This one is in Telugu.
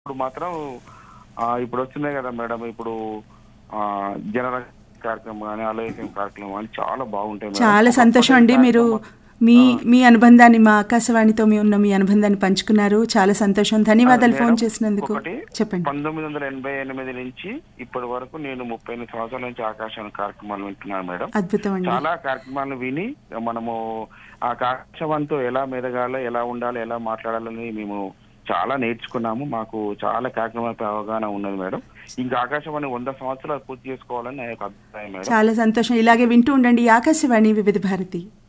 ఇప్పుడు మాత్రం ఆ, ఇప్పుడు వచ్చినాయి కదా మేడం ఇప్పుడు ఆ, జనర కార్యక్రమం కానీ ఆలోచన కార్యక్రమం కానీ చాలా బాగుంటాయి మేడం. చాలా సంతోషం అండి మీరు మీ మీ అనుబంధాన్ని మా ఆకాశవాణితో మీ ఉన్న మీ అనుబంధాన్ని పంచుకున్నారు చాలా సంతోషం ధన్యవాదాలు ఫోన్ మేడం, చేసినందుకు ఒకటి చెప్పండి పంతొమ్మిది వందల ఎనభై ఎనిమిది నుంచి ఇప్పటి వరకు నేను ముప్పై ఎనిమిది సంవత్సరాల నుంచి ఆకాశవాణి కార్యక్రమాలు వింటున్నాను మేడం అద్భుతం అండి చాలా కార్యక్రమాలను విని మనము ఆ ఆకాశవాణితో ఎలా మెదగాలి ఎలా ఉండాలి ఎలా మాట్లాడాలని మేము చాలా నేర్చుకున్నాము మాకు చాలా కార్యక్రమాలపై అవగాహన ఉన్నది మేడం ఇంకా ఆకాశవాణి వంద సంవత్సరాలు పూర్తి చేసుకోవాలని నా యొక్క అభిప్రాయం మేడం చాలా సంతోషం ఇలాగే వింటూ ఉండండి ఆకాశవాణి వివిధ భారతి